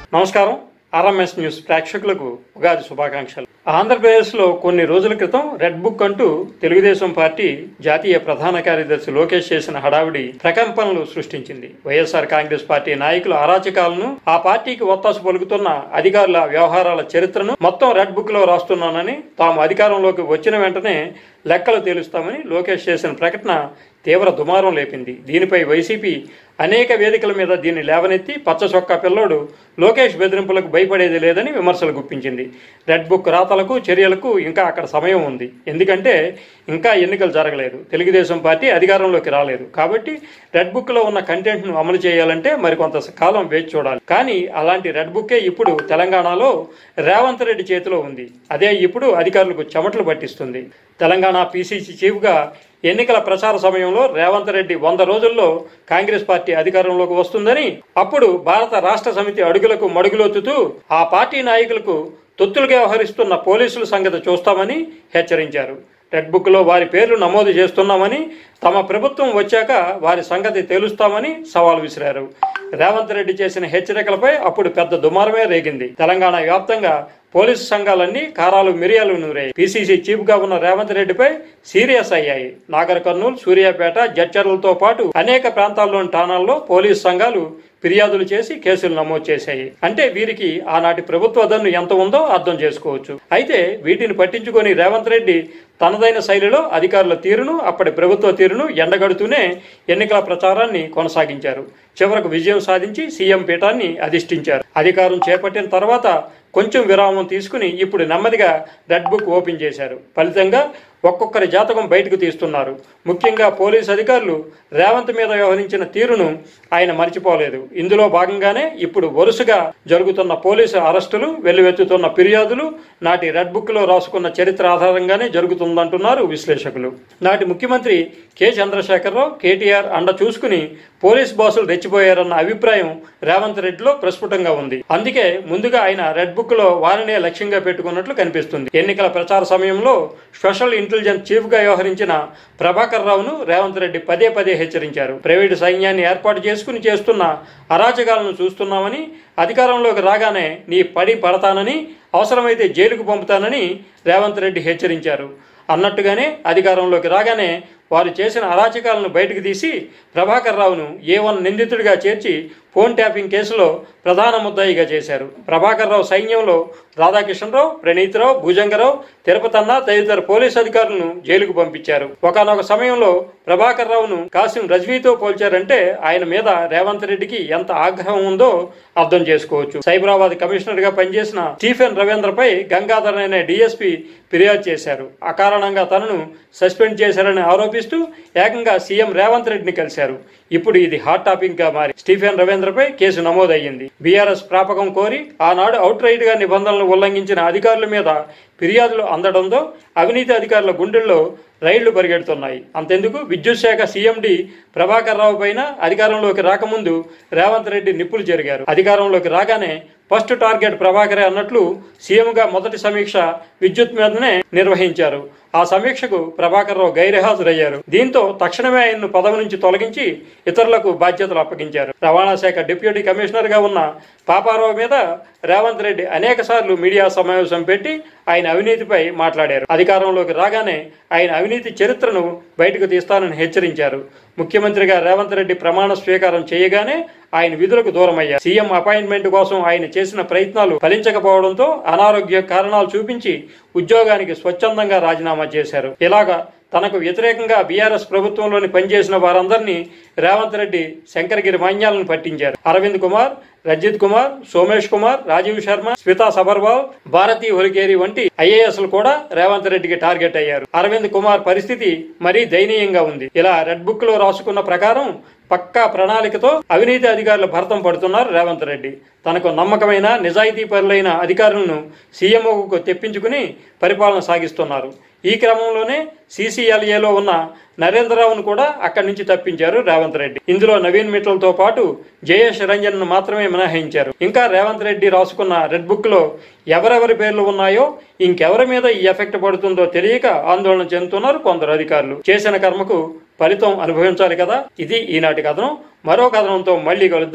నమస్కారం RMS news ప్రేక్షకులకు ఉగాది శుభాకాంక్షలు ఆంధ్రప్రదేశ్లో కొన్ని రోజుల క్రితం రెడ్ బుక్ అంటూ తెలుగుదేశం పార్టీ జాతీయ ప్రధాన కార్యదర్శి లోకేష్ చేసిన హడావిడి ప్రకంపనలు సృష్టించింది వైఎస్ఆర్ కాంగ్రెస్ పార్టీ నాయకుల అరాచకాలను ఆ పార్టీకి ఒత్తాసు పలుకుతున్న అధికారుల వ్యవహారాల చరిత్రను మొత్తం రెడ్ బుక్ లో రాస్తున్నానని తాము అధికారంలోకి వచ్చిన వెంటనే లెక్కలు తేలుస్తామని లోకేష్ చేసిన ప్రకటన తీవ్ర దుమారం లేపింది దీనిపై వైసీపీ అనేక వేదికల మీద దీన్ని లేవనెత్తి పచ్చ చొక్కా పిల్లోడు లోకేష్ బెదిరింపులకు భయపడేది లేదని విమర్శలు గుప్పించింది రెడ్ బుక్ రాతలకు చర్యలకు ఇంకా అక్కడ సమయం ఉంది ఎందుకంటే ఇంకా ఎన్నికలు జరగలేదు తెలుగుదేశం పార్టీ అధికారంలోకి రాలేదు కాబట్టి రెడ్ బుక్లో ఉన్న కంటెంట్ను అమలు చేయాలంటే మరికొంత కాలం వేచి చూడాలి కానీ అలాంటి రెడ్ బుక్కే ఇప్పుడు తెలంగాణలో రేవంత్ రెడ్డి చేతిలో ఉంది అదే ఇప్పుడు అధికారులకు చెమటలు పట్టిస్తుంది తెలంగాణ పీసీసీ చీఫ్గా ఎన్నికల ప్రచార సమయంలో రేవంత్ రెడ్డి వంద రోజుల్లో కాంగ్రెస్ పార్టీ అధికారంలోకి వస్తుందని అప్పుడు భారత రాష్ట్ర సమితి అడుగులకు మడుగులొత్తుతూ ఆ పార్టీ నాయకులకు తొత్తులుగా వ్యవహరిస్తున్న పోలీసుల సంగతి చూస్తామని హెచ్చరించారు రెడ్ బుక్లో వారి పేర్లు నమోదు చేస్తున్నామని తమ ప్రభుత్వం వచ్చాక వారి సంగతి తేలుస్తామని సవాల్ విసిరారు రేవంత్ రెడ్డి చేసిన హెచ్చరికలపై అప్పుడు పెద్ద దుమారమే రేగింది తెలంగాణ వ్యాప్తంగా పోలీసు సంఘాలన్నీ కారాలు మిరియాలు నూరాయి పీసీసీ చీఫ్ గా ఉన్న రేవంత్ రెడ్డిపై సీరియస్ అయ్యాయి నాగర్ కర్నూలు సూర్యాపేట జడ్చర్లతో పాటు అనేక ప్రాంతాల్లోని ఠాణాల్లో పోలీసు సంఘాలు ఫిర్యాదులు చేసి కేసులు నమోదు చేశాయి అంటే వీరికి ఆనాటి ప్రభుత్వ దన్ను ఎంత ఉందో అర్థం చేసుకోవచ్చు అయితే వీటిని పట్టించుకొని రేవంత్ రెడ్డి తనదైన శైలిలో అధికారుల తీరును అప్పటి ప్రభుత్వ తీరును ఎండగడుతూనే ఎన్నికల ప్రచారాన్ని కొనసాగించారు చివరకు విజయం సాధించి సీఎం పీఠాన్ని అధిష్ఠించారు అధికారం చేపట్టిన తర్వాత కొంచెం విరామం తీసుకుని ఇప్పుడు నెమ్మదిగా రెడ్ బుక్ ఓపెన్ చేశారు ఫలితంగా ఒక్కొక్కరి జాతకం బయటకు తీస్తున్నారు ముఖ్యంగా పోలీసు అధికారులు రేవంత్ మీద వ్యవహరించిన తీరును ఆయన మర్చిపోలేదు ఇందులో భాగంగానే ఇప్పుడు వరుసగా జరుగుతున్న పోలీసు అరెస్టులు వెల్లువెత్తుతున్న ఫిర్యాదులు నాటి రెడ్ బుక్ లో రాసుకున్న చరిత్ర ఆధారంగానే జరుగుతుందంటున్నారు విశ్లేషకులు నాటి ముఖ్యమంత్రి కె చంద్రశేఖరరావు కేటీఆర్ అండ చూసుకుని పోలీస్ బాసులు రెచ్చిపోయారన్న అభిప్రాయం రేవంత్ రెడ్డిలో ప్రస్ఫుటంగా ఉంది అందుకే ముందుగా ఆయన రెడ్ బుక్ లో వారినే లక్ష్యంగా పెట్టుకున్నట్లు కనిపిస్తుంది ఎన్నికల ప్రచార సమయంలో స్పెషల్ ఇంటెలిజెన్స్ చీఫ్ గా వ్యవహరించిన ప్రభాకర్ రావును రేవంత్ రెడ్డి పదే పదే హెచ్చరించారు ప్రైవేటు సైన్యాన్ని ఏర్పాటు చేసుకుని చేస్తున్న అరాచకాలను చూస్తున్నామని అధికారంలోకి రాగానే నీ పడి పడతానని అవసరమైతే జైలుకు పంపుతానని రేవంత్ రెడ్డి హెచ్చరించారు అన్నట్టుగానే అధికారంలోకి రాగానే వారు చేసిన అరాచకాలను బయటకు తీసి ప్రభాకర్ రావును ఏ వన్ నిందితుడిగా చేర్చి ఫోన్ ట్యాపింగ్ కేసులో ప్రధాన ముద్దాయిగా చేశారు ప్రభాకర్ రావు సైన్యంలో రాధాకిషన్రావు ప్రణీత్రావు భుజంగరావు తిరుపతన్న తదితర పోలీసు అధికారులను జైలుకు పంపించారు ఒకనొక సమయంలో ప్రభాకర్ రావును కాసిం రజ్వీతో పోల్చారంటే ఆయన మీద రేవంత్ రెడ్డికి ఎంత ఆగ్రహం ఉందో అర్థం చేసుకోవచ్చు సైబరాబాద్ కమిషనర్ గా పనిచేసిన స్టీఫెన్ రవీంద్రపై గంగాధర్ అనే డిఎస్పీ ఫిర్యాదు చేశారు అకారణంగా తనను సస్పెండ్ చేశారని ఆరోపిస్తూ ఏకంగా సీఎం రేవంత్ రెడ్డిని కలిశారు ఇప్పుడు ఇది హాట్ టాపిక్ గా మారి స్టీఫెన్ రవీంద్రపై కేసు నమోదయ్యింది బీఆర్ఎస్ ప్రాపకం కోరి ఆనాడు అవుట్ రైట్ గా నిబంధనలు ఉల్లంఘించిన అధికారుల మీద ఫిర్యాదులు అందడంతో అవినీతి అధికారుల గుండెల్లో రైళ్లు పరిగెడుతున్నాయి అంతెందుకు విద్యుత్ శాఖ సీఎండి ప్రభాకర్ రావు పైన అధికారంలోకి రాకముందు రేవంత్ రెడ్డి నిప్పులు జరిగారు అధికారంలోకి రాగానే ఫస్ట్ టార్గెట్ ప్రభాకరే అన్నట్లు సీఎంగా మొదటి సమీక్ష విద్యుత్ మీదనే నిర్వహించారు ఆ సమీక్షకు ప్రభాకర్ రావు గైర్హాజరయ్యారు దీంతో తక్షణమే ఆయన్ను పదవి నుంచి తొలగించి ఇతరులకు బాధ్యతలు అప్పగించారు రవాణా శాఖ డిప్యూటీ కమిషనర్ గా ఉన్న పాపారావు మీద రేవంత్ రెడ్డి అనేక సార్లు మీడియా సమావేశం పెట్టి ఆయన అవినీతిపై మాట్లాడారు అధికారంలోకి రాగానే ఆయన అవినీతి చరిత్రను బయటకు తీస్తానని హెచ్చరించారు ముఖ్యమంత్రిగా రేవంత్ రెడ్డి ప్రమాణ స్వీకారం చేయగానే ఆయన విధులకు దూరమయ్యారు సీఎం అపాయింట్మెంట్ కోసం ఆయన చేసిన ప్రయత్నాలు ఫలించకపోవడంతో అనారోగ్య కారణాలు చూపించి ఉద్యోగానికి స్వచ్ఛందంగా రాజీనామా చేశారు ఇలాగా తనకు వ్యతిరేకంగా బీఆర్ఎస్ ప్రభుత్వంలోని పనిచేసిన వారందరినీ రేవంత్ రెడ్డి శంకరగిరి మాన్యాలను పట్టించారు అరవింద్ కుమార్ రజిత్ కుమార్ సోమేష్ కుమార్ రాజీవ్ శర్మ స్మితా సబర్వాల్ భారతి హొలికేరి వంటి ఐఏఎస్లు కూడా రేవంత్ రెడ్డికి టార్గెట్ అయ్యారు అరవింద్ కుమార్ పరిస్థితి మరీ దయనీయంగా ఉంది ఇలా రెడ్ బుక్ లో రాసుకున్న ప్రకారం పక్కా ప్రణాళికతో అవినీతి అధికారులు భరతం పడుతున్నారు రేవంత్ రెడ్డి తనకు నమ్మకమైన నిజాయితీ పరులైన అధికారులను సీఎంఓకు తెప్పించుకుని పరిపాలన సాగిస్తున్నారు ఈ క్రమంలోనే సీసీఎల్ఏలో ఉన్న నరేంద్రరావును కూడా అక్కడి నుంచి తప్పించారు రేవంత్ రెడ్డి ఇందులో నవీన్ మిట్టల్తో పాటు జయేష్ రంజన్ మాత్రమే మినహాయించారు ఇంకా రేవంత్ రెడ్డి రాసుకున్న రెడ్ బుక్ లో ఎవరెవరి పేర్లు ఉన్నాయో ఇంకెవరి మీద ఈ ఎఫెక్ట్ పడుతుందో తెలియక ఆందోళన చెందుతున్నారు కొందరు అధికారులు చేసిన కర్మకు ఫలితం అనుభవించాలి కదా ఇది ఈనాటి కథనం మరో కథనంతో మళ్ళీ కలుద్దాం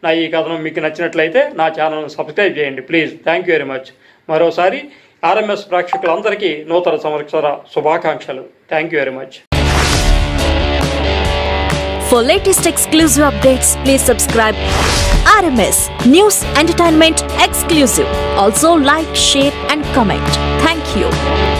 నా ఈ కథనం మీకు నచ్చినట్లయితే నా ఛానల్ను సబ్స్క్రైబ్ చేయండి please thank you very much మరోసారి ఆర్ఎంఎస్ ప్రేక్షకులందరికీ నూతన సంవత్సర శుభాకాంక్షలు thank you very much For latest exclusive updates, please subscribe RMS News Entertainment Exclusive. Also like, share and comment. Thank you.